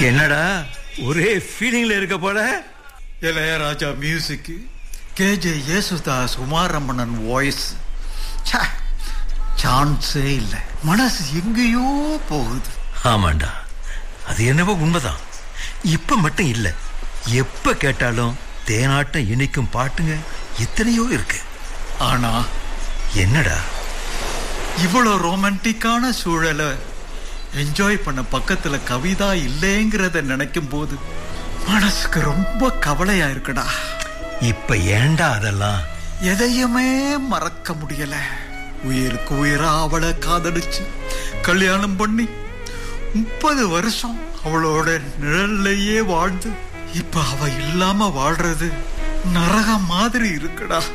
என்னடா ஒரே ஃபீலிங்ல இருக்க போல Ilaiyaraaja music K J Yesudas Umaramanan voice சான்ஸே இல்லை மனசு எங்கேயோ போகுது ஆமாண்டா அது என்னவோ உண்மைதான் இப்ப மட்டும் இல்ல எப்ப கேட்டாலும் தேனாட்டம் இனிக்கும் பாட்டுங்க எத்தனையோ இருக்கு ஆனா என்னடா இவ்வளோ ரொமான்டிக்கான சூழலை என்ஜாய் பண்ண பக்கத்துல கவிதா இல்லைங்கிறத நினைக்கும் போது மனசுக்கு ரொம்ப கவலையா இருக்குடா இப்ப ஏன்டா அதெல்லாம் எதையுமே மறக்க முடியல உயிருக்கு உயிரா அவளை காதலிச்சு கல்யாணம் பண்ணி முப்பது வருஷம் அவளோட நிழல்லையே வாழ்ந்து இப்ப அவ இல்லாம வாழ்றது நரகம் மாதிரி இருக்குடா